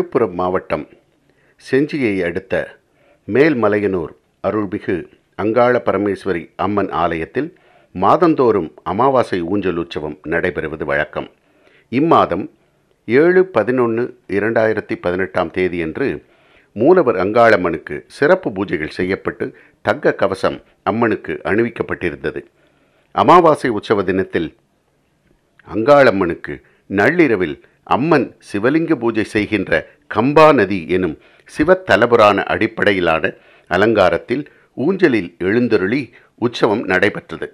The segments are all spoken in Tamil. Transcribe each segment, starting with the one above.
விழுப்புரம் மாவட்டம் செஞ்சியை அடுத்த மேல்மலையனூர் அருள்மிகு அங்காள பரமேஸ்வரி அம்மன் ஆலயத்தில் மாதந்தோறும் அமாவாசை ஊஞ்சல் உற்சவம் நடைபெறுவது வழக்கம் இம்மாதம் ஏழு பதினொன்று இரண்டாயிரத்தி பதினெட்டாம் தேதியன்று மூலவர் அங்காளம்மனுக்கு சிறப்பு பூஜைகள் செய்யப்பட்டு தங்க கவசம் அம்மனுக்கு அணிவிக்கப்பட்டிருந்தது அமாவாசை உற்சவ தினத்தில் அங்காளம்மனுக்கு நள்ளிரவில் அம்மன் சிவலிங்க பூஜை செய்கின்ற கம்பா நதி எனும் சிவத்தலபுராண அடிப்படையிலான அலங்காரத்தில் ஊஞ்சலில் எழுந்தருளி உற்சவம் நடைபெற்றது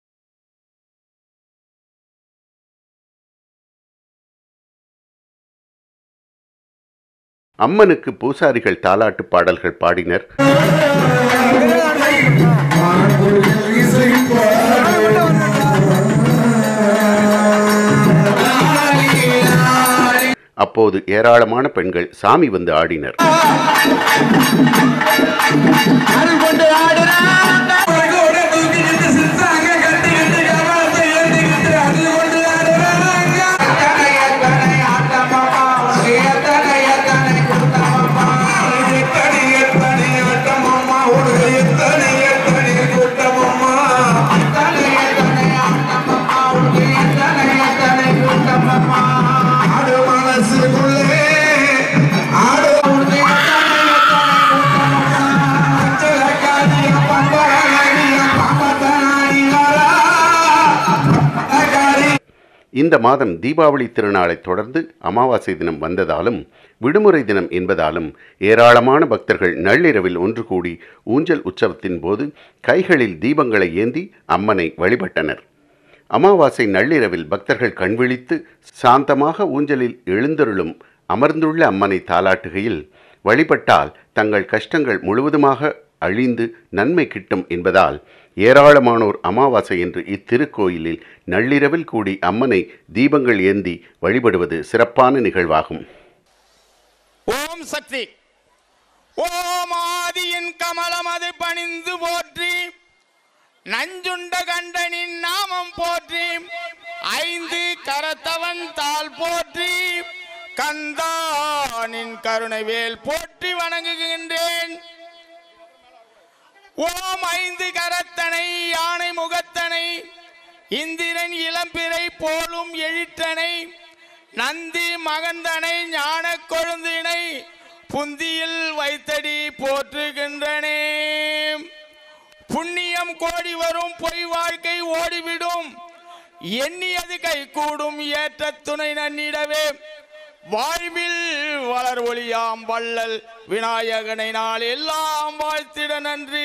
அம்மனுக்கு பூசாரிகள் தாலாட்டு பாடல்கள் பாடினர் அப்போது ஏராளமான பெண்கள் சாமி வந்து ஆடினர் ஆடு மனசுக்குள்ளே ஆடு இந்த மாதம் தீபாவளி திருநாளை தொடர்ந்து அமாவாசை தினம் வந்ததாலும் விடுமுறை தினம் என்பதாலும் ஏராளமான பக்தர்கள் நள்ளிரவில் ஒன்று கூடி ஊஞ்சல் உற்சவத்தின் போது கைகளில் தீபங்களை ஏந்தி அம்மனை வழிபட்டனர் அமாவாசை நள்ளிரவில் பக்தர்கள் கண்விழித்து சாந்தமாக ஊஞ்சலில் எழுந்தருளும் அமர்ந்துள்ள அம்மனை தாலாட்டுகையில் வழிபட்டால் தங்கள் கஷ்டங்கள் முழுவதுமாக அழிந்து நன்மை கிட்டும் என்பதால் ஏராளமானோர் அமாவாசை என்று இத்திருக்கோயிலில் நள்ளிரவில் கூடி அம்மனை தீபங்கள் ஏந்தி வழிபடுவது சிறப்பான நிகழ்வாகும் ஓம் சக்தி ஓம் ஆதியின் கமலம் அது பணிந்து போற்றி நஞ்சுண்ட கண்டனின் நாமம் போற்றி ஐந்து கரத்தவன் தாள் போற்றி கந்தானின் கருணைவேல் போற்றி வணங்குகின்றேன் ஓம் ஐந்து கரத்தனை யானை முகத்தனை இந்திரன் இளம்பிறை போலும் எழுத்தனை நந்தி மகந்தனை ஞான கொழுந்தினை புந்தியில் வைத்தடி போற்றுகின்றனே புண்ணியம் கோடி வரும் பொய் வாழ்க்கை ஓடிவிடும் எண்ணியது கை கூடும் ஏற்ற துணை நன்னிடவே வாழ்வில் வளர் ஒளியாம் வள்ளல் விநாயகனை நாள் எல்லாம் வாழ்த்திட நன்றி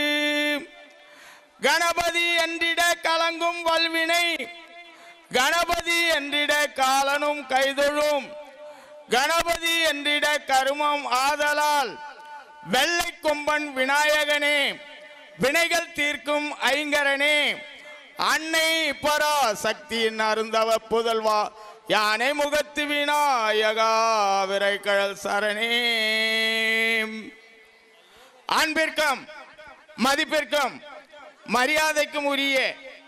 கணபதி என்றிட கலங்கும் வல்வினை கணபதி என்றிட காலனும் கைதொழும் கணபதி என்றிட கருமம் ஆதலால் வெள்ளை கொம்பன் விநாயகனே வினைகள் தீர்க்கும் ஐங்கரனே அன்னை பரா சக்தியின் அருந்தவ புதல்வா யானை முகத்து விநாயகா விரைக்கழல் சரணே அன்பிற்கும் மதிப்பிற்கும் மரியாதைக்கும் உரிய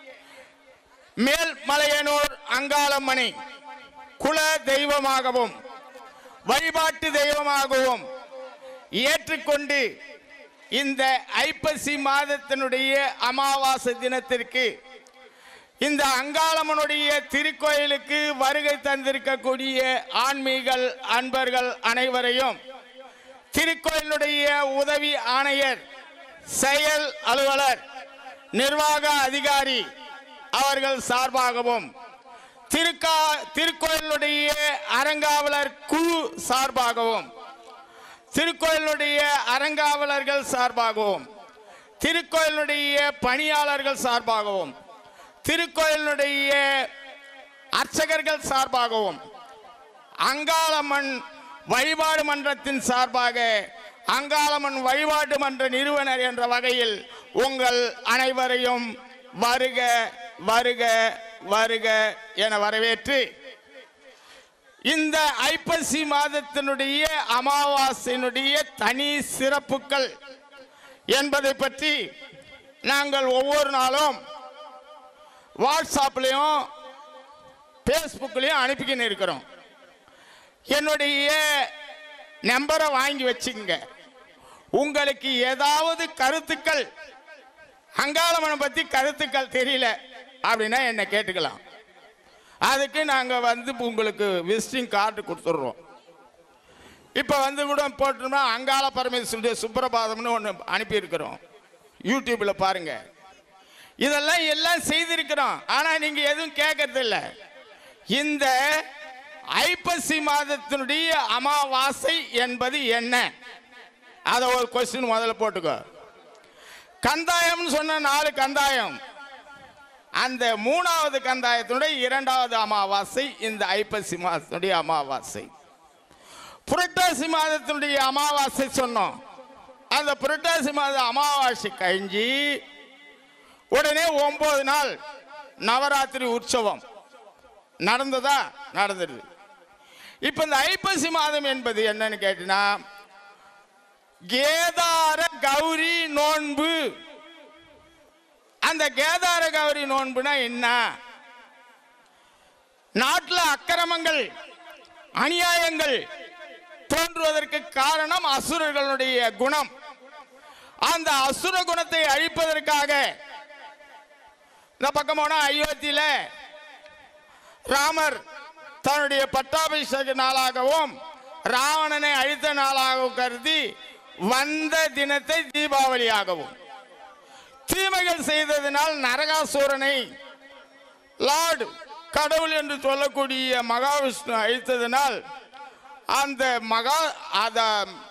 மேல்மலையனூர் அங்காளம்மணி குல தெய்வமாகவும் வழிபாட்டு தெய்வமாகவும் ஏற்றுக்கொண்டு இந்த ஐப்பசி மாதத்தினுடைய அமாவாசை தினத்திற்கு இந்த அங்காளம்மனுடைய திருக்கோயிலுக்கு வருகை தந்திருக்கக்கூடிய ஆன்மீகள் அன்பர்கள் அனைவரையும் திருக்கோயிலுடைய உதவி ஆணையர் செயல் அலுவலர் நிர்வாக அதிகாரி அவர்கள் சார்பாகவும் திருக்கா திருக்கோயிலுடைய அறங்காவலர் குழு சார்பாகவும் திருக்கோயிலுடைய அறங்காவலர்கள் சார்பாகவும் திருக்கோயிலுடைய பணியாளர்கள் சார்பாகவும் திருக்கோயிலுடைய அர்ச்சகர்கள் சார்பாகவும் அங்காளம்மன் வழிபாடு மன்றத்தின் சார்பாக அங்காளம்மன் வழிபாடு மன்ற நிறுவனர் என்ற வகையில் உங்கள் அனைவரையும் வருக வருக வருக என வரவேற்று இந்த ஐப்பசி மாதத்தினுடைய அமாவாசையினுடைய தனி சிறப்புகள் என்பதை பற்றி நாங்கள் ஒவ்வொரு நாளும் வாட்ஸ்அப்லேயும் ஃபேஸ்புக்லேயும் அனுப்பிக்கின்னு இருக்கிறோம் என்னுடைய நம்பரை வாங்கி வச்சுங்க உங்களுக்கு ஏதாவது கருத்துக்கள் அங்காளம்மனை பத்தி கருத்துக்கள் தெரியல அப்படின்னா என்ன கேட்டுக்கலாம் அதுக்கு நாங்க வந்து உங்களுக்கு விசிட்டிங் கார்டு கொடுத்துட்றோம் இப்போ வந்து கூட போட்டோம்னா அங்காள பரமேஸ்வருடைய சுப்பிரபாதம்னு ஒன்று அனுப்பியிருக்கிறோம் யூடியூப்பில் பாருங்க இதெல்லாம் எல்லாம் செய்திருக்கிறோம் ஆனால் நீங்கள் எதுவும் கேட்கறது இல்ல இந்த ஐப்பசி மாதத்தினுடைய அமாவாசை என்பது என்ன அதை ஒரு கொஸ்டின் முதல்ல போட்டுக்கோ கந்தாயம்னு சொன்ன நாலு கந்தாயம் அந்த மூணாவது கந்தாயத்தினுடைய இரண்டாவது அமாவாசை இந்த ஐப்பசி மாதத்தினுடைய அமாவாசை புரட்டாசி மாதத்தினுடைய அமாவாசை சொன்னோம் அந்த புரட்டாசி மாத அமாவாசை கழிஞ்சு உடனே ஒன்பது நாள் நவராத்திரி உற்சவம் நடந்ததா நடந்துருது இப்ப இந்த ஐப்பசி மாதம் என்பது என்னன்னு கேட்டினா கேதார கௌரி நோன்பு அந்த கேதார கௌரி நோன்புனா என்ன நாட்டில் அக்கிரமங்கள் அநியாயங்கள் தோன்றுவதற்கு காரணம் அசுரர்களுடைய குணம் அந்த அசுர குணத்தை அழிப்பதற்காக இந்த பக்கம் போனா அயோத்தியில ராமர் தன்னுடைய பட்டாபிஷேக நாளாகவும் ராவணனை அழித்த நாளாகவும் கருதி வந்த தினத்தை தீபாவளியாகவும் தீமைகள் செய்ததினால் நரகாசூரனை லார்டு கடவுள் என்று சொல்லக்கூடிய மகாவிஷ்ணு அழித்ததினால் அந்த மகா அத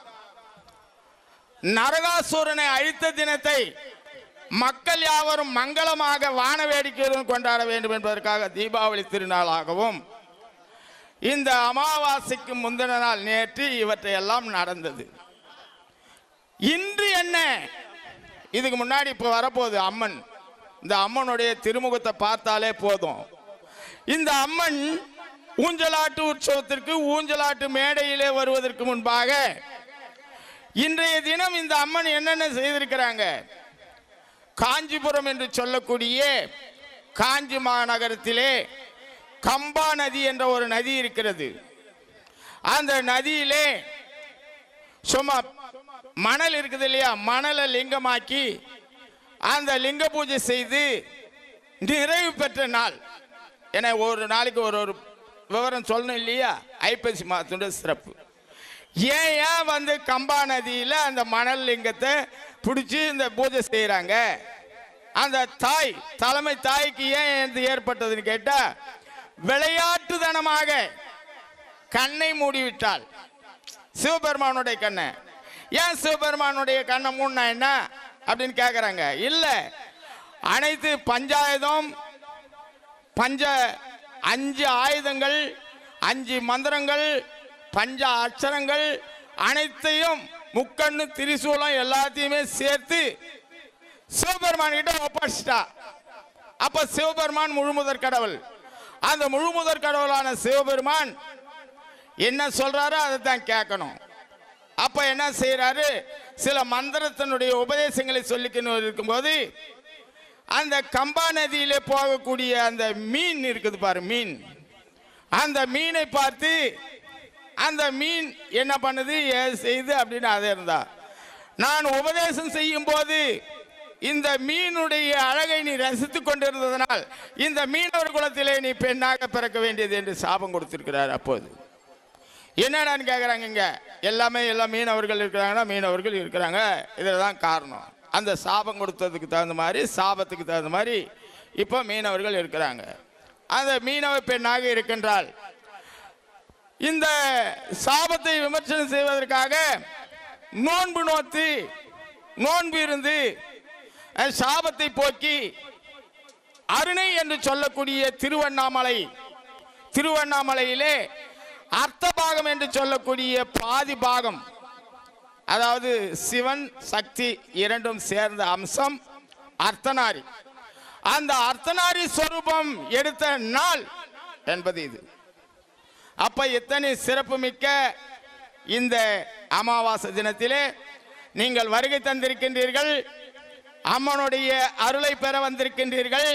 நரகாசூரனை அழித்த தினத்தை மக்கள் யாவரும் மங்களமாக வான வேடிக்கையுடன் கொண்டாட வேண்டும் என்பதற்காக தீபாவளி திருநாளாகவும் இந்த அமாவாசைக்கு முந்தின நாள் நேற்று இவற்றை எல்லாம் நடந்தது இன்று என்ன இதுக்கு முன்னாடி இப்போ வரப்போகுது அம்மன் இந்த அம்மனுடைய திருமுகத்தை பார்த்தாலே போதும் இந்த அம்மன் ஊஞ்சலாட்டு உற்சவத்திற்கு ஊஞ்சலாட்டு மேடையிலே வருவதற்கு முன்பாக இன்றைய தினம் இந்த அம்மன் என்னென்ன செய்திருக்கிறாங்க காஞ்சிபுரம் என்று சொல்லக்கூடிய காஞ்சி மாநகரத்திலே கம்பா நதி என்ற ஒரு நதி இருக்கிறது அந்த நதியிலே சும்மா மணல் இருக்குது இல்லையா மணலை லிங்கமாக்கி அந்த லிங்க பூஜை செய்து நிறைவு பெற்ற நாள் என ஒரு நாளைக்கு ஒரு ஒரு விவரம் சொல்லணும் இல்லையா ஐப்பசி மாதத்துடைய சிறப்பு ஏன் ஏன் வந்து கம்பா நதியில் அந்த மணல் லிங்கத்தை பிடிச்சி இந்த பூஜை செய்கிறாங்க அந்த தாய் தலைமை தாய்க்கு ஏன் இது ஏற்பட்டதுன்னு கேட்டா விளையாட்டுத்தனமாக கண்ணை மூடிவிட்டாள் சிவபெருமானுடைய கண்ணை ஏன் சிவபெருமானுடைய கண்ணை மூடினா என்ன அப்படின்னு கேட்குறாங்க இல்லை அனைத்து பஞ்சாயத்தும் பஞ்ச அஞ்சு ஆயுதங்கள் அஞ்சு மந்திரங்கள் பஞ்ச அச்சரங்கள் அனைத்தையும் முக்கண்ணு திரிசூலம் எல்லாத்தையுமே சேர்த்து சிவபெருமான் கிட்ட ஒப்படைச்சிட்டா அப்ப சிவபெருமான் முழுமுதற் கடவுள் அந்த முழுமுதற் கடவுளான சிவபெருமான் என்ன சொல்றாரோ அதை தான் கேட்கணும் அப்ப என்ன செய்யறாரு சில மந்திரத்தினுடைய உபதேசங்களை சொல்லிக்கணும் இருக்கும்போது அந்த கம்பா நதியிலே போகக்கூடிய அந்த மீன் இருக்குது பாரு மீன் அந்த மீனை பார்த்து அந்த மீன் என்ன பண்ணுது ஏது செய்து அப்படின்னு அதை இருந்தா நான் உபதேசம் செய்யும் போது இந்த மீனுடைய அழகை நீ ரசித்துக் கொண்டிருந்ததனால் இந்த மீனவர் குலத்திலே நீ பெண்ணாக பிறக்க வேண்டியது என்று சாபம் கொடுத்திருக்கிறார் அப்போது என்னடான்னு கேட்குறாங்க இங்க எல்லாமே எல்லா மீனவர்கள் இருக்கிறாங்கன்னா மீனவர்கள் இருக்கிறாங்க இதில் தான் காரணம் அந்த சாபம் கொடுத்ததுக்கு தகுந்த மாதிரி சாபத்துக்கு தகுந்த மாதிரி இப்போ மீனவர்கள் இருக்கிறாங்க அந்த மீனவ பெண்ணாக இருக்கின்றாள் இந்த சாபத்தை விமர்சனம் செய்வதற்காக நோன்பு நோத்து நோன்பு இருந்து அந்த சாபத்தை போக்கி அருணை என்று சொல்லக்கூடிய திருவண்ணாமலை திருவண்ணாமலையிலே அர்த்த பாகம் என்று சொல்லக்கூடிய பாதி பாகம் அதாவது சிவன் சக்தி இரண்டும் சேர்ந்த அம்சம் அர்த்தநாரி அந்த அர்த்தநாரி ஸ்வரூபம் எடுத்த நாள் என்பது இது அப்ப எத்தனை சிறப்புமிக்க இந்த அமாவாசை தினத்திலே நீங்கள் வருகை தந்திருக்கின்றீர்கள் அம்மனுடைய அருளை பெற வந்திருக்கின்றீர்கள்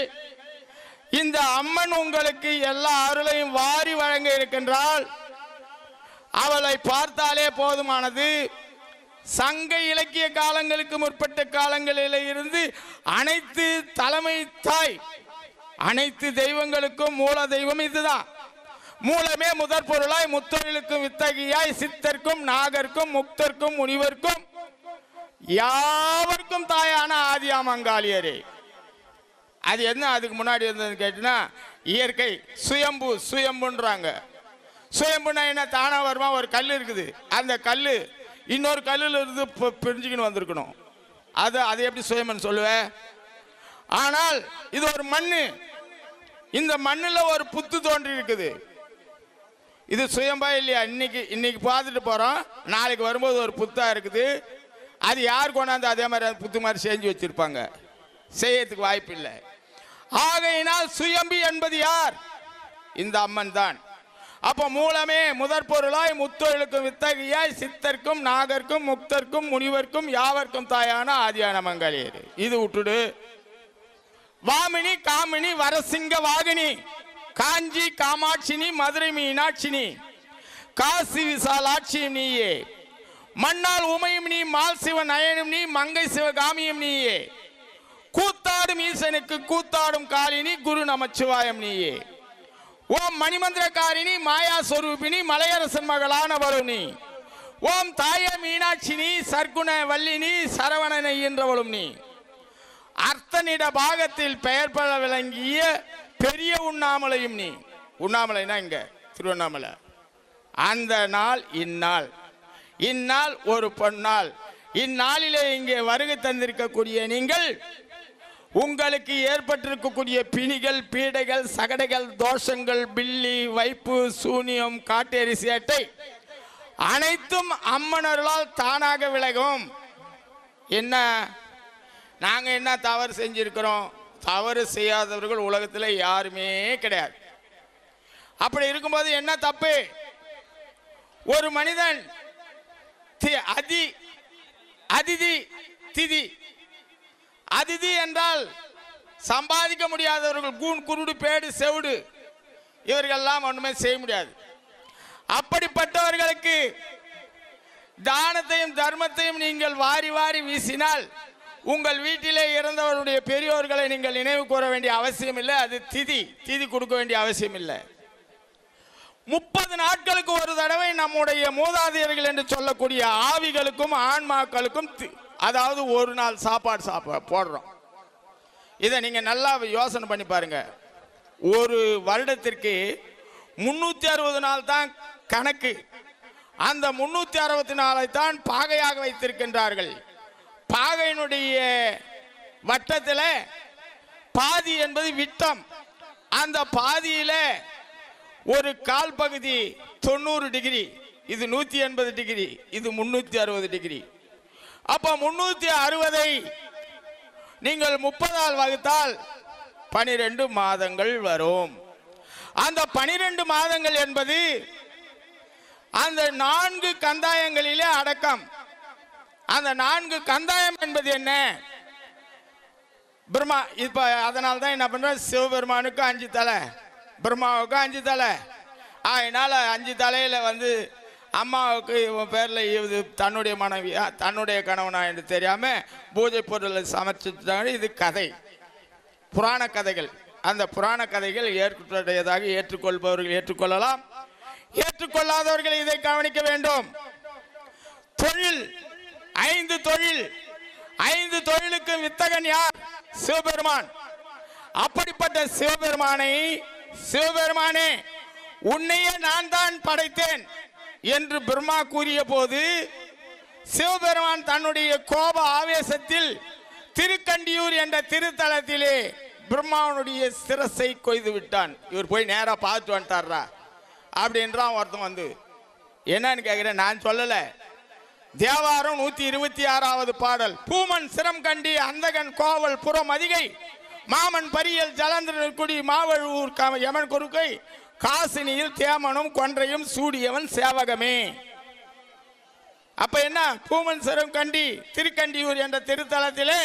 இந்த அம்மன் உங்களுக்கு எல்லா அருளையும் வாரி வழங்க இருக்கின்றால் அவளை பார்த்தாலே போதுமானது சங்க இலக்கிய காலங்களுக்கு முற்பட்ட காலங்களில் இருந்து அனைத்து தலைமை தாய் அனைத்து தெய்வங்களுக்கும் மூல தெய்வம் இதுதான் மூலமே முதற் பொருளாய் முத்தொழிலுக்கும் வித்தகியாய் சித்தர்க்கும் நாகர்க்கும் முக்தர்க்கும் முனிவர்க்கும் யாவர்க்கும் தாயான ஆதியாமங்காளியரே அது என்ன அதுக்கு முன்னாடி இருந்ததுன்னு கேட்டினா இயற்கை சுயம்பு சுயம்புன்றாங்க சுயம்புனா என்ன தானா வருமா ஒரு கல் இருக்குது அந்த கல் இன்னொரு கல்லில் இருந்து பி- பிரிஞ்சுக்கின்னு வந்திருக்கணும் அது அது எப்படி சுயம்புன்னு சொல்லுவேன் ஆனால் இது ஒரு மண்ணு இந்த மண்ணில் ஒரு புத்து தோன்றி இருக்குது இது சுயம்பா இல்லையா இன்னைக்கு இன்னைக்கு பார்த்துட்டு போகிறோம் நாளைக்கு வரும்போது ஒரு புத்தா இருக்குது அது யார் கொண்டாந்து அதே மாதிரி அது புத்து மாதிரி செஞ்சு வச்சிருப்பாங்க செய்யறதுக்கு வாய்ப்பு இல்லை ஆகையினால் சுயம்பி என்பது யார் இந்த அம்மன் தான் அப்போ மூலமே முதற் பொருளாய் முத்தொழிலுக்கும் வித்தகியாய் சித்தர்க்கும் நாகர்க்கும் முக்தர்க்கும் முனிவர்க்கும் யாவர்க்கும் தாயான ஆதியான மங்காளியர் இது விட்டுடு வாமினி காமினி வரசிங்க வாகினி காஞ்சி காமாட்சினி மதுரை மீனாட்சினி காசி விசாலாட்சி நீயே மண்ணால் உமையும் நீ மால் சிவ நயனும் நீ மங்கை சிவகாமியும் நீயே கூத்தாடும் ஈசனுக்கு கூத்தாடும் காலினி குரு நமச்சிவாயம் நீயே ஓம் மணிமந்திரக்காரிணி மாயா சொரூபிணி மலையரசன் மகளானவளும் நீ ஓம் தாய மீனாட்சினி சர்க்குண வல்லினி சரவணனை என்றவளும் நீ அர்த்தனிட பாகத்தில் பெயர் பெற விளங்கிய பெரிய உண்ணாமலையும் நீ உண்ணாமலைனா இங்க திருவண்ணாமலை அந்த நாள் இந்நாள் இந்நாள் ஒரு பொன்னாள் இந்நாளிலே இங்கே வருகை தந்திருக்கக்கூடிய நீங்கள் உங்களுக்கு ஏற்பட்டிருக்கக்கூடிய பிணிகள் பீடைகள் சகடைகள் தோஷங்கள் பில்லி வைப்பு சூனியம் காட்டேரி சேட்டை அனைத்தும் அம்மனர்களால் தானாக விலகும் என்ன நாங்க என்ன தவறு செஞ்சிருக்கிறோம் தவறு செய்யாதவர்கள் உலகத்தில் யாருமே கிடையாது அப்படி இருக்கும்போது என்ன தப்பு ஒரு மனிதன் தி- அதி அதிதி திதி அதிதி என்றால் சம்பாதிக்க முடியாதவர்கள் கூன் குருடு பேடு செவுடு இவர்கள்லாம் ஒன்றுமே செய்ய முடியாது அப்படிப்பட்டவர்களுக்கு தானத்தையும் தர்மத்தையும் நீங்கள் வாரி வாரி வீசினால் உங்கள் வீட்டிலே இறந்தவருடைய பெரியோர்களை நீங்கள் நினைவு கூற வேண்டிய அவசியம் இல்லை அது திதி திதி கொடுக்க வேண்டிய அவசியம் இல்லை முப்பது நாட்களுக்கு ஒரு தடவை நம்முடைய மூதாதையர்கள் என்று சொல்லக்கூடிய ஆவிகளுக்கும் ஆன்மாக்களுக்கும் தி- அதாவது ஒரு நாள் சாப்பாடு சாப்ப போடுறோம் இதை நீங்க நல்லா யோசனை பண்ணி பாருங்க ஒரு வருடத்திற்கு முன்னூத்தி அறுபது நாள் தான் கணக்கு அந்த முன்னூத்தி அறுபத்தி நாலை தான் பாகையாக வைத்திருக்கின்றார்கள் பாகையினுடைய வட்டத்தில் பாதி என்பது விட்டம் அந்த பாதியில ஒரு கால் பகுதி தொண்ணூறு டிகிரி இது நூத்தி எண்பது டிகிரி இது முன்னூத்தி அறுபது டிகிரி அப்ப முன்னூத்தி அறுபதை நீங்கள் முப்பதால் வகுத்தால் பனிரெண்டு மாதங்கள் வரும் அந்த பனிரெண்டு மாதங்கள் என்பது அந்த நான்கு கந்தாயங்களிலே அடக்கம் அந்த நான்கு கந்தாயம் என்பது என்ன பிரம்மா இப்ப அதனால தான் என்ன பண்றோம் சிவபெருமானுக்கு அஞ்சு தலை பிரம்மாவுக்கு அஞ்சு தலை அதனால அஞ்சு தலையில வந்து அம்மாவுக்கு இவன் பேர்ல இது தன்னுடைய மனைவியா தன்னுடைய கணவனா என்று தெரியாம பூஜை பொருளை சமைச்சிட்டாங்க இது கதை புராண கதைகள் அந்த புராண கதைகள் ஏற்புடையதாக ஏற்றுக்கொள்பவர்கள் ஏற்றுக்கொள்ளலாம் ஏற்றுக்கொள்ளாதவர்கள் இதை கவனிக்க வேண்டும் தொழில் ஐந்து தொழில் ஐந்து தொழிலுக்கு வித்தகன் யார் சிவபெருமான் அப்படிப்பட்ட சிவபெருமானை சிவபெருமானே உன்னையே நான் தான் படைத்தேன் என்று பிரம்மா கூறிய போது சிவபெருமான் தன்னுடைய கோப ஆவேசத்தில் திருக்கண்டியூர் என்ற திருத்தலத்திலே பிரம்மாவனுடைய சிரசை கொய்து விட்டான் இவர் போய் நேரா பார்த்துட்டு வந்துட்டாரா அப்படின்றான் ஒருத்தன் வந்து என்னன்னு கேட்கிறேன் நான் சொல்லலை தேவாரம் நூத்தி இருபத்தி ஆறாவது பாடல் பூமன் சிரம் கண்டி அந்தகன் கோவல் புறம் அதிகை மாமன் பரியல் ஜலந்திரன் குடி மாவழூர் க- யமன் குறுக்கை காசினியில் தேமனும் கொன்றையும் சூடியவன் சேவகமே அப்ப என்ன பூமன் சிரம் கண்டி திருக்கண்டியூர் என்ற திருத்தலத்திலே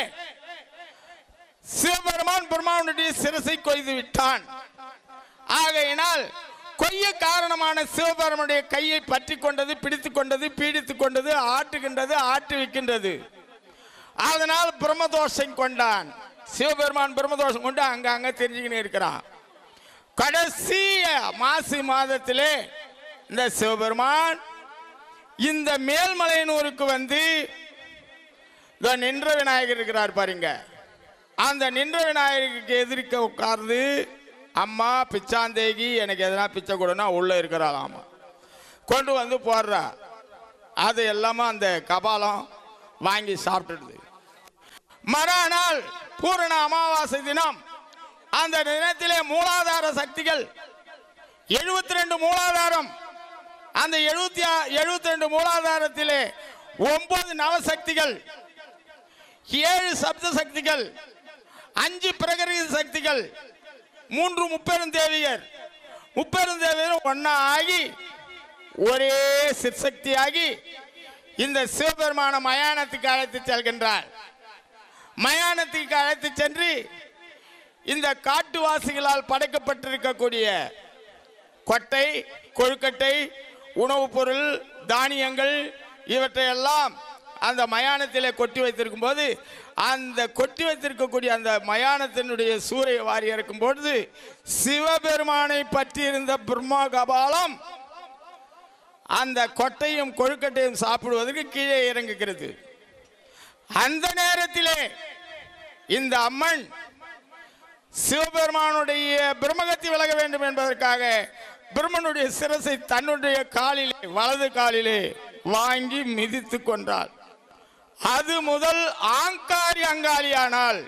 சிவபெருமான் பெருமானுடைய சிரசை கொய்து விட்டான் ஆகையினால் கொய் பொய்ய காரணமான சிவபெருமனுடைய கையை பற்றி கொண்டது பிடித்து கொண்டது பீடித்து கொண்டது ஆட்டுகின்றது ஆட்டுவிக்கின்றது அதனால் பிரம்மதோஷம் கொண்டான் சிவபெருமான் பிரம்மதோஷம் கொண்டு அங்க அங்க தெரிஞ்சுக்கின்னு இருக்கிறான் கடைசி மாசி மாதத்திலே இந்த சிவபெருமான் இந்த மேல்மலையனூருக்கு வந்து இதோ நின்ற விநாயகர் இருக்கிறார் பாருங்க அந்த நின்ற விநாயகருக்கு எதிர்க்க உட்கார்ந்து அம்மா பிச்சாந்தேகி எனக்கு எதனா பிச்சை கொடுனா உள்ள இருக்கிறாளாமா கொண்டு வந்து போடுறா அது எல்லாமே அந்த கபாலம் வாங்கி சாப்பிட்டுடுது மறுநாள் பூரண அமாவாசை தினம் அந்த தினத்திலே மூலாதார சக்திகள் எழுபத்தி ரெண்டு மூலாதாரம் அந்த எழுபத்தி எழுபத்தி ரெண்டு மூலாதாரத்திலே ஒன்பது நவசக்திகள் ஏழு சப்த சக்திகள் அஞ்சு பிரகரித சக்திகள் மூன்று முப்பெரும் தேவியர் முப்பெரும் தேவியர் ஒன்னா ஆகி ஒரே சிற்சக்தியாகி இந்த சிவபெருமான மயானத்துக்கு அழைத்து செல்கின்றார் மயானத்துக்கு அழைத்து சென்று இந்த காட்டுவாசிகளால் படைக்கப்பட்டிருக்கக்கூடிய கொட்டை கொழுக்கட்டை உணவுப் பொருள் தானியங்கள் இவற்றையெல்லாம் அந்த மயானத்திலே கொட்டி வைத்திருக்கும் போது அந்த கொட்டி வைத்திருக்கக்கூடிய அந்த மயானத்தினுடைய சூறை வாரி இருக்கும் பொழுது சிவபெருமானை பற்றி இருந்த பிரம்மா கபாலம் அந்த கொட்டையும் கொழுக்கட்டையும் சாப்பிடுவதற்கு கீழே இறங்குகிறது அந்த நேரத்திலே இந்த அம்மன் சிவபெருமானுடைய பிரம்மகத்தி விலக வேண்டும் என்பதற்காக பிரம்மனுடைய சிரசை தன்னுடைய காலிலே வலது காலிலே வாங்கி மிதித்து கொண்டாள் அது முதல் ஆங்காரி அங்காளியானாள்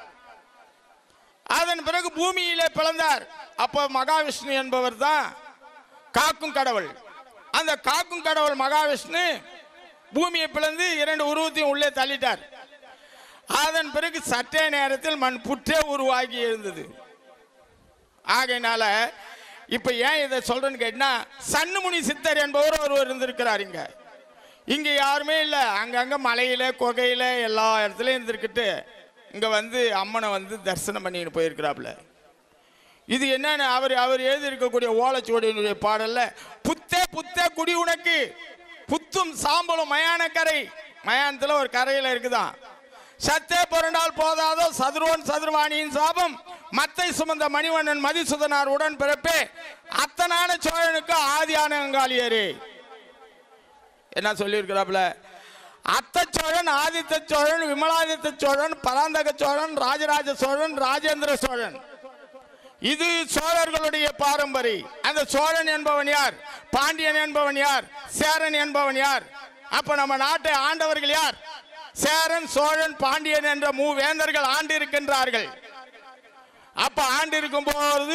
அதன் பிறகு பூமியிலே பிளந்தார் அப்ப மகாவிஷ்ணு என்பவர் தான் காக்கும் கடவுள் அந்த காக்கும் கடவுள் மகாவிஷ்ணு பூமியை பிளந்து இரண்டு உருவத்தையும் உள்ளே தள்ளிட்டார் அதன் பிறகு சற்றே நேரத்தில் மண் புற்றே உருவாகி எழுந்தது ஆகையினால இப்ப ஏன் இதை சொல்றேன்னு கேட்டா சண்முனி சித்தர் என்பவர் ஒருவர் இருந்திருக்கிறார் இங்க இங்க யாருமே இல்ல அங்கங்க மலையில குகையில எல்லா இடத்துலயும் இருந்திருக்கிட்டு இங்க வந்து அம்மனை வந்து தரிசனம் பண்ணிட்டு போயிருக்கிறாப்புல இது என்னன்னு அவர் அவர் எழுதி இருக்கக்கூடிய ஓலைச்சுவடியினுடைய பாடல்ல புத்தே புத்தே குடி உனக்கு புத்தும் சாம்பலும் மயானக்கரை மயானத்துல ஒரு கரையில இருக்குதான் சத்தே புரண்டால் போதாதோ சதுருவன் சதுர்வாணியின் சாபம் மத்தை சுமந்த மணிவண்ணன் மதிசுதனார் உடன் பிறப்பே அத்தனான சோழனுக்கு ஆதியான அங்காளியரே என்ன சொல்லியிருக்கிறாப்புல அத்த சோழன் ஆதித்த சோழன் விமலாதித்த சோழன் பராந்தக சோழன் ராஜராஜ சோழன் ராஜேந்திர சோழன் இது சோழர்களுடைய பாரம்பரி அந்த சோழன் என்பவன் யார் பாண்டியன் என்பவன் யார் சேரன் என்பவன் யார் அப்ப நம்ம நாட்டை ஆண்டவர்கள் யார் சேரன் சோழன் பாண்டியன் என்ற மூவேந்தர்கள் ஆண்டு இருக்கின்றார்கள் அப்ப ஆண்டு இருக்கும் போது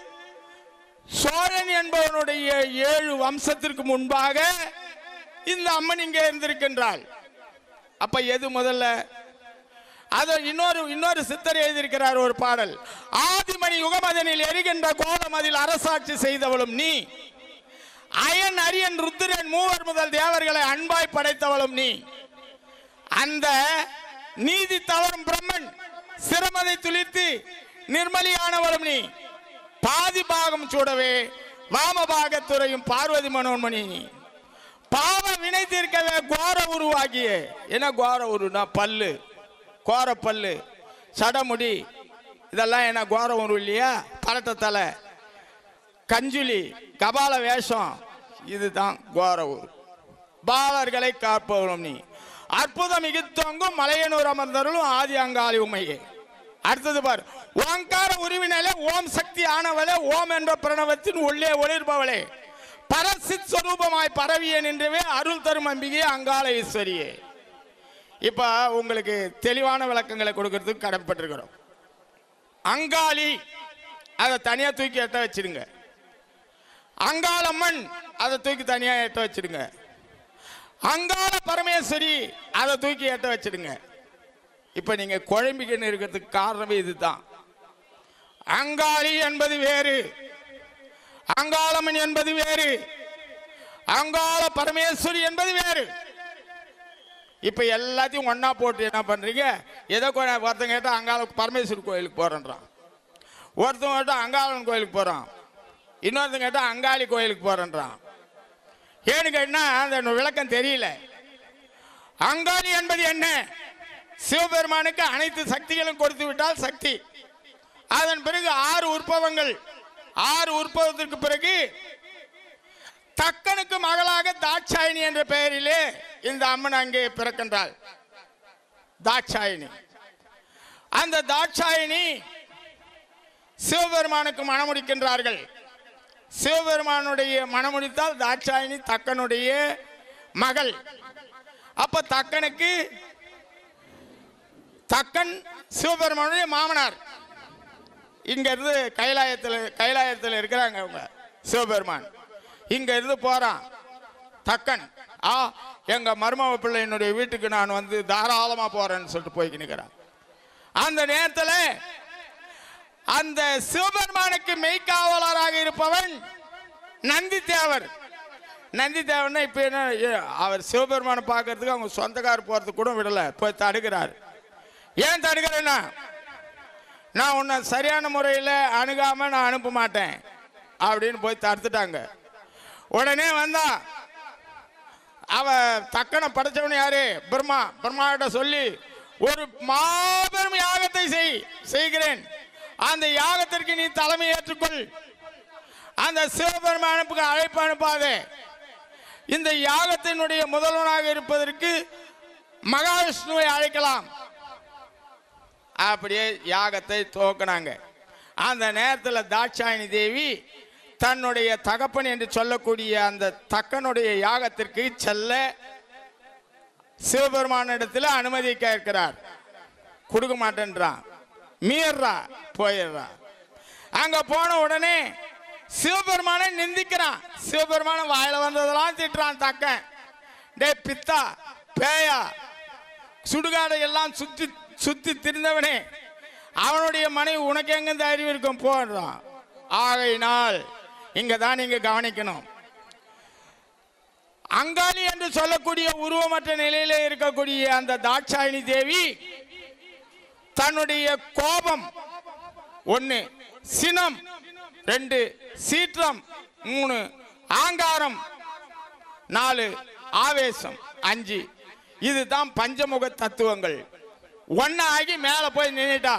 சோழன் என்பவனுடைய ஏழு வம்சத்திற்கு முன்பாக இந்த அம்மன் இங்கே இருந்திருக்கின்றாள் அப்ப எது முதல்ல அது இன்னொரு இன்னொரு சித்தர் எழுதியிருக்கிறார் ஒரு பாடல் ஆதிமணி யுகமதனில் எரிகின்ற கோலம் அதில் அரசாட்சி செய்தவளும் நீ அயன் அரியன் ருத்திரன் மூவர் முதல் தேவர்களை அன்பாய் படைத்தவளும் நீ அந்த நீதி தவறும் பிரம்மன் சிரமதை துளித்து நிர்மலியானவளும் நீ பாதி பாகம் சூடவே வாமபாகத்துறையும் பார்வதி மனோன்மணி நீ பாவ வினை தீர்க்கவே கோர உருவாகிய என்ன கோர உருனா பல்லு கோர பல்லு சடமுடி இதெல்லாம் என்ன கோர உரு இல்லையா பரட்ட தலை கஞ்சுலி கபால வேஷம் இதுதான் கோர ஊர் பாலர்களை காப்பவரும் நீ அற்புதம் மிகுத்தோங்கும் மலையனூர் அமர்ந்தருளும் ஆதி அங்காளி உமையே அடுத்தது பார் ஓங்கார உருவினாலே ஓம் சக்தி ஆனவளே ஓம் என்ற பிரணவத்தின் உள்ளே ஒளிர்பவளே பரசித் சொரூபமாய் பரவிய நின்றவே அருள் தரும் அம்பிகை அங்காள ஈஸ்வரியே இப்ப உங்களுக்கு தெளிவான விளக்கங்களை கொடுக்கறதுக்கு கடமைப்பட்டிருக்கிறோம் அங்காளி அதை தனியா தூக்கி எட்ட வச்சிருங்க அங்காளம்மன் அதை தூக்கி தனியா எட்ட வச்சிடுங்க அங்காள பரமேஸ்வரி அதை தூக்கி எட்ட வச்சிடுங்க இப்ப நீங்க குழம்பிக்கின்னு இருக்கிறதுக்கு காரணமே இதுதான் அங்காளி என்பது வேறு அங்காளம்மன் என்பது வேறு அங்காள பரமேஸ்வரி என்பது வேறு இப்ப எல்லாத்தையும் ஒண்ணா போட்டு என்ன பண்றீங்க ஏதோ கொஞ்சம் ஒருத்தங்க கேட்டா அங்காள பரமேஸ்வரி கோயிலுக்கு போறேன்றான் ஒருத்தவங்க கேட்டா அங்காளன் கோயிலுக்கு போறான் இன்னொருத்தன் கேட்டா அங்காளி கோயிலுக்கு போறேன்றான் ஏன்னு கேட்டா அந்த விளக்கம் தெரியல அங்காளி என்பது என்ன சிவபெருமானுக்கு அனைத்து சக்திகளும் கொடுத்து விட்டால் சக்தி அதன் பிறகு ஆறு உற்பவங்கள் ஆறு உற்பவத்திற்கு பிறகு தக்கனுக்கு மகளாக தாட்சாயினி என்ற பெயரிலே இந்த அம்மன் அங்கே பிறக்கின்றாள் தாட்சாயினி அந்த தாட்சாயினி சிவபெருமானுக்கு மணமுடிக்கின்றார்கள் சிவபெருமானுடைய மணமுடித்தால் தாட்சாயினி தக்கனுடைய மகள் அப்ப தக்கனுக்கு தக்கன் சிவபெருமானுடைய மாமனார் இங்க இருந்து கைலாயத்தில் கைலாயத்தில் இருக்கிறாங்க அவங்க சிவபெருமான் இங்க இருந்து போறான் தக்கன் ஆ எங்க மருமக பிள்ளையினுடைய வீட்டுக்கு நான் வந்து தாராளமா போறேன்னு சொல்லிட்டு போய்க்கு நிற்கிறான் அந்த நேரத்தில் அந்த சிவபெருமானுக்கு மெய்க்காவலராக இருப்பவன் நந்தி தேவர் நந்தி தேவர்னா இப்போ என்ன ஏ, அவர் சிவபெருமானை பார்க்கறதுக்கு அவங்க சொந்தக்கார் போறதுக்கு கூட விடல போய் தடுக்கிறார் ஏன் தடுக்கிறேன்னா நான் உன்னை சரியான முறையில் அணுகாம நான் அனுப்ப மாட்டேன் அப்படின்னு போய் தடுத்துட்டாங்க உடனே வந்தா அவ தக்கனை படைச்சவன் யாரு பிரம்மா பிரம்மா கிட்ட சொல்லி ஒரு மாபெரும் யாகத்தை செய் செய்கிறேன் அந்த யாகத்திற்கு நீ தலைமை ஏற்றுக்கொள் அந்த சிவபெருமானுக்கு அழைப்பு அனுப்பாதே இந்த யாகத்தினுடைய முதல்வனாக இருப்பதற்கு மகாவிஷ்ணுவை அழைக்கலாம் அப்படியே யாகத்தை துவக்கினாங்க அந்த நேரத்தில் தாட்சாயணி தேவி தன்னுடைய தகப்பன் என்று சொல்லக்கூடிய அந்த தக்கனுடைய யாகத்திற்கு செல்ல சிவபெருமானிடத்தில் அனுமதி கேட்கிறார் கொடுக்க மாட்டேன்றான் மீறா போயிடுறா அங்க போன உடனே சிவபெருமானை நிந்திக்கிறான் சிவபெருமான வாயில வந்ததெல்லாம் திட்டுறான் தக்கன் டே பித்தா பேயா சுடுகாடை எல்லாம் சுத்தி சுத்தி திரிந்தவனே அவனுடைய மனைவி உனக்கு எங்க அறிவு இருக்கும் போடுறான் ஆகையினால் இங்க தான் நீங்க கவனிக்கணும் அங்காளி என்று சொல்லக்கூடிய உருவமற்ற நிலையில இருக்கக்கூடிய அந்த தாட்சாயினி தேவி தன்னுடைய கோபம் ஒன்னு சினம் ரெண்டு சீற்றம் மூணு ஆங்காரம் நாலு ஆவேசம் அஞ்சு இதுதான் பஞ்சமுக தத்துவங்கள் ஒன்னா ஆகி மேல போய் நின்னுட்டா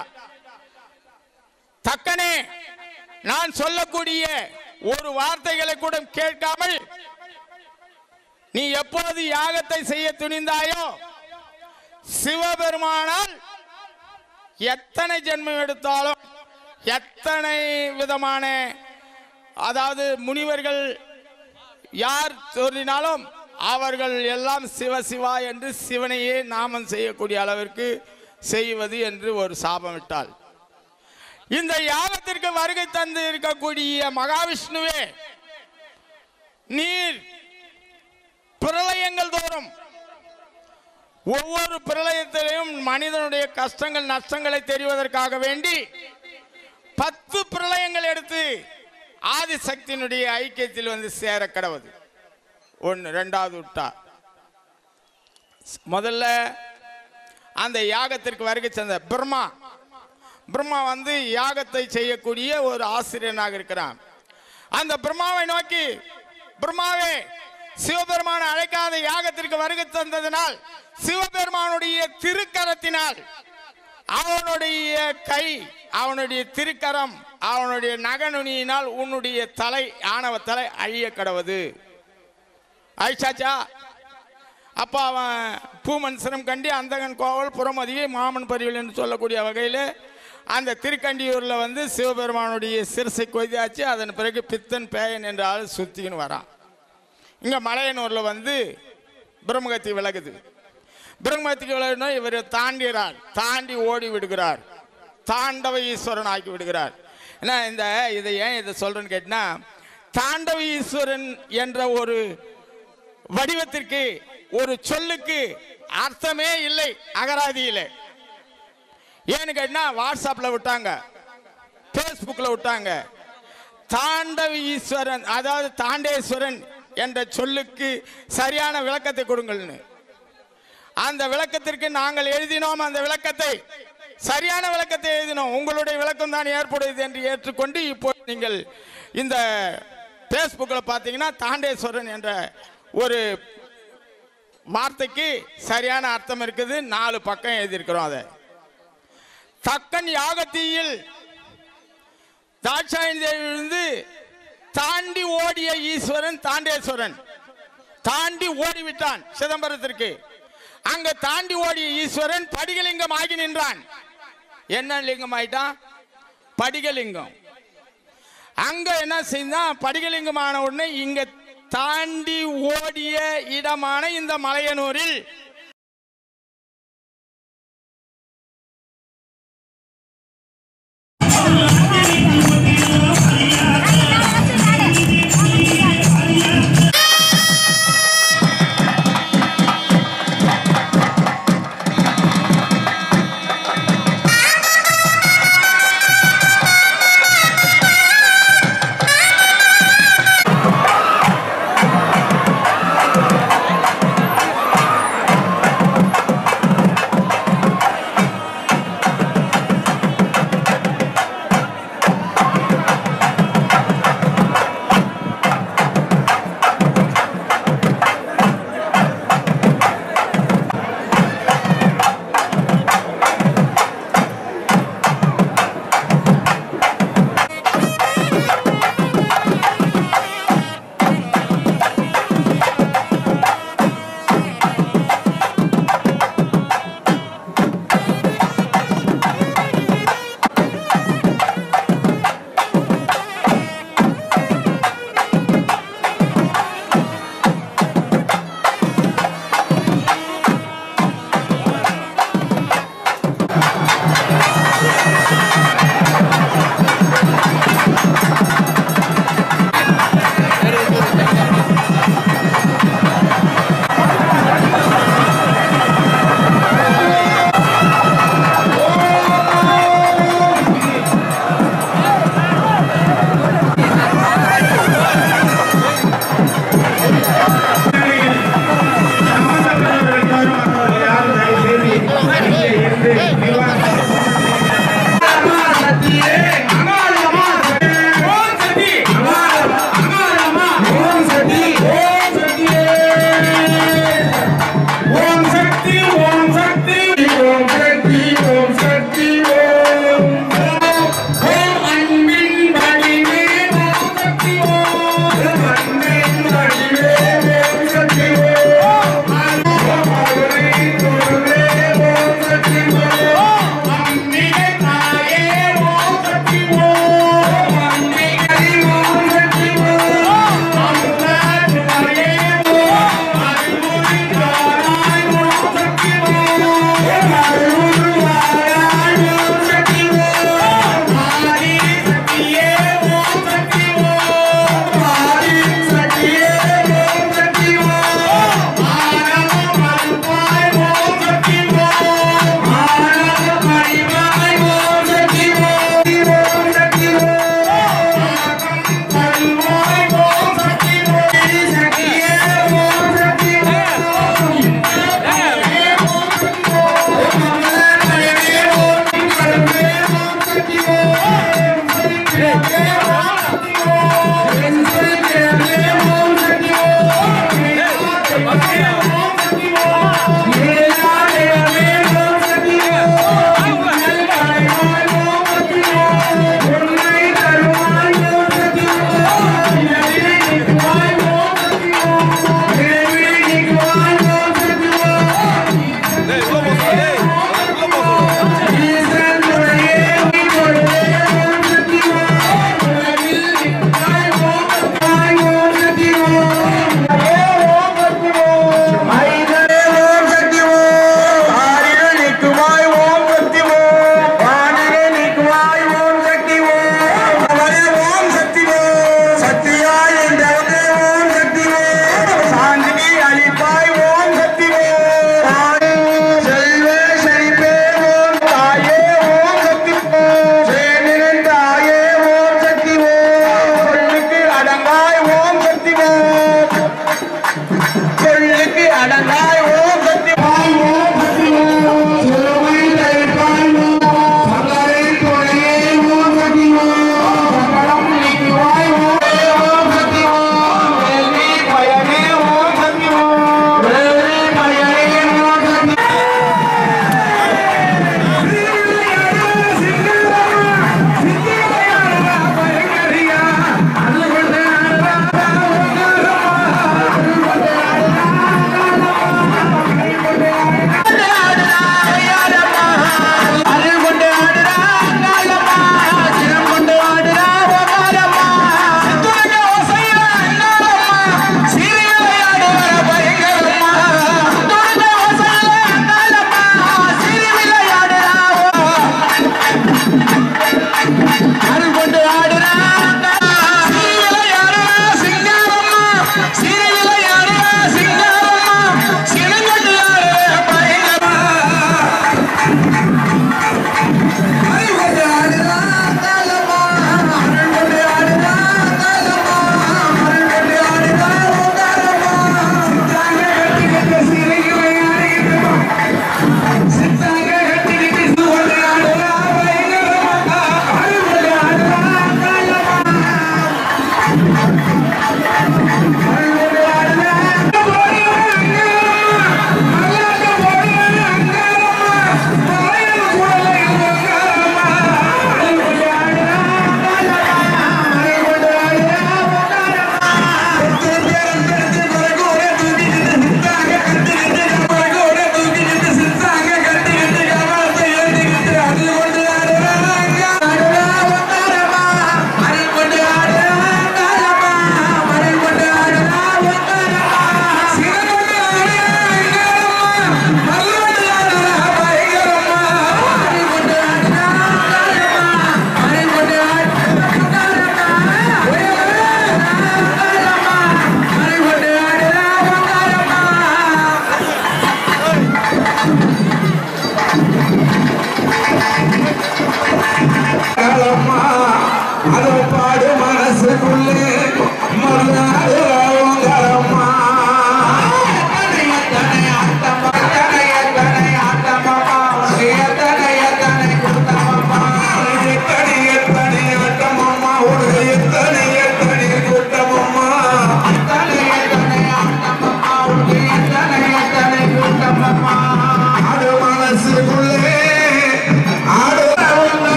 தக்கனே நான் சொல்லக்கூடிய ஒரு வார்த்தைகளை கூட கேட்காமல் நீ எப்போது யாகத்தை செய்ய துணிந்தாயோ சிவபெருமானால் எத்தனை ஜென்மம் எடுத்தாலும் எத்தனை விதமான அதாவது முனிவர்கள் யார் தோன்றினாலும் அவர்கள் எல்லாம் சிவ சிவா என்று சிவனையே நாமம் செய்யக்கூடிய அளவிற்கு செய்வது என்று ஒரு சாபமிட்டாள் இந்த யாகத்திற்கு வருகை தந்து இருக்கக்கூடிய மகாவிஷ்ணுவே நீர் பிரளயங்கள் தோறும் ஒவ்வொரு பிரளயத்திலையும் மனிதனுடைய கஷ்டங்கள் நஷ்டங்களை தெரிவதற்காக வேண்டி பத்து பிரளயங்கள் எடுத்து ஆதிசக்தியினுடைய ஐக்கியத்தில் வந்து சேர கடவுது ஒன்று ரெண்டாவது விட்டா முதல்ல அந்த யாகத்திற்கு வருகை சென்ற பிரம்மா பிரம்மா வந்து யாகத்தை செய்யக்கூடிய ஒரு ஆசிரியனாக இருக்கிறான் அந்த பிரம்மாவை நோக்கி பிரம்மாவே சிவபெருமான அழைக்காத யாகத்திற்கு வருகை தந்ததினால் சிவபெருமானுடைய திருக்கரத்தினால் அவனுடைய கை அவனுடைய திருக்கரம் அவனுடைய நகநுனியினால் உன்னுடைய தலை ஆணவ தலை அழிய கடவுது அழிச்சாச்சா அப்போ அவன் பூமன் சிரம் கண்டி அந்தகன் கோவல் புறமதியை மாமன் பரிவில் என்று சொல்லக்கூடிய வகையில் அந்த திருக்கண்டியூரில் வந்து சிவபெருமானுடைய சிரசை கொய்தாச்சு அதன் பிறகு பித்தன் பேயன் என்ற ஆள் சுத்தின்னு வரான் இங்கே மலையனூரில் வந்து பிரம்மகத்தி விலகுது பிரம்மகத்திக்கு விலகுனா இவர் தாண்டிறார் தாண்டி ஓடி விடுகிறார் தாண்டவ ஈஸ்வரன் ஆக்கி விடுகிறார் ஏன்னா இந்த இதை ஏன் இதை சொல்றேன்னு கேட்டினா தாண்டவ ஈஸ்வரன் என்ற ஒரு வடிவத்திற்கு ஒரு சொல்லுக்கு அர்த்தமே இல்லை அகராதியிலே ஏன்னு கேட்டினா வாட்ஸ்அப்பில் விட்டாங்க ஃபேஸ்புக்கில் விட்டாங்க தாண்டவ ஈஸ்வரன் அதாவது தாண்டேஸ்வரன் என்ற சொல்லுக்கு சரியான விளக்கத்தை கொடுங்கள்னு அந்த விளக்கத்திற்கு நாங்கள் எழுதினோம் அந்த விளக்கத்தை சரியான விளக்கத்தை எழுதினோம் உங்களுடைய விளக்கம் தான் ஏற்புடையது என்று ஏற்றுக்கொண்டு இப்போ நீங்கள் இந்த ஃபேஸ்புக்கில் பார்த்தீங்கன்னா தாண்டேஸ்வரன் என்ற ஒரு வார்த்தைக்கு சரியான அர்த்தம் இருக்குது நாலு பக்கம் எழுதியிருக்கிறோம் அதை தக்கன் யாகத்தீயில் தாட்சாயணி தேவியிலிருந்து தாண்டி ஓடிய ஈஸ்வரன் தாண்டேஸ்வரன் தாண்டி ஓடிவிட்டான் சிதம்பரத்திற்கு அங்க தாண்டி ஓடிய ஈஸ்வரன் படிகலிங்கம் ஆகி நின்றான் என்ன லிங்கம் ஆயிட்டான் படிகலிங்கம் அங்க என்ன செய்தான் படிகலிங்கம் ஆன உடனே இங்க தாண்டி ஓடிய இடமான இந்த மலையனூரில்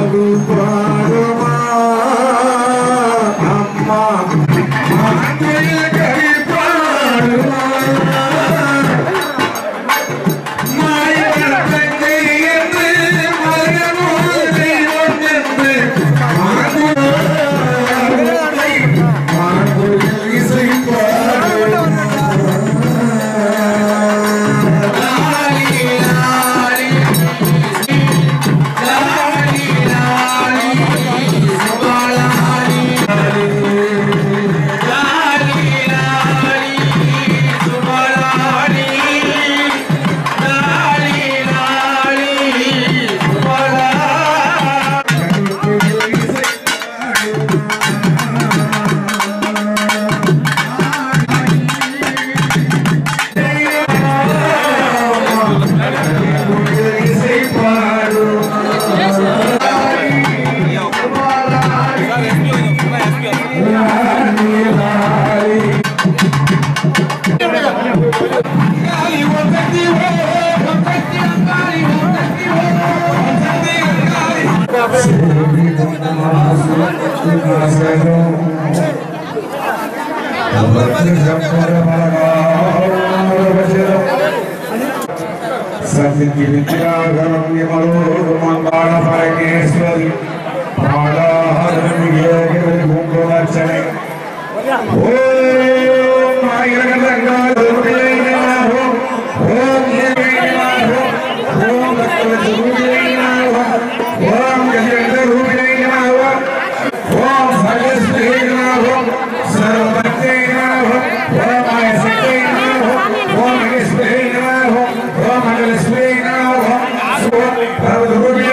பாடு பாடுமா அம்மா மாங்குயில் கவி பாடுமா மாயவன் தங்கை என்று மகனோ தெய்வம் என்று மாங்குயில் இசை பாடுமா இசை பாடுமா సత్యకి విద్యాగరం విమలో మంగాళ పరమేశ్వరి పాదాహరం యోగి కుంకుమర్చనే ఓం ఆయిరగంగాధరుడే నమః ఓం యేవే నమః ఓం భక్తవత్సరుడే నమః ఓం గజేంద్రరూపిణే నమః ఓం సర్వస్వే నమః సర్వభక్తే నమః ఓం ఆయసక్తే నమః ఓం మహేశ్వరే నమః ఓం మంగళస్వే నమః ఓం భగవద్గురుడే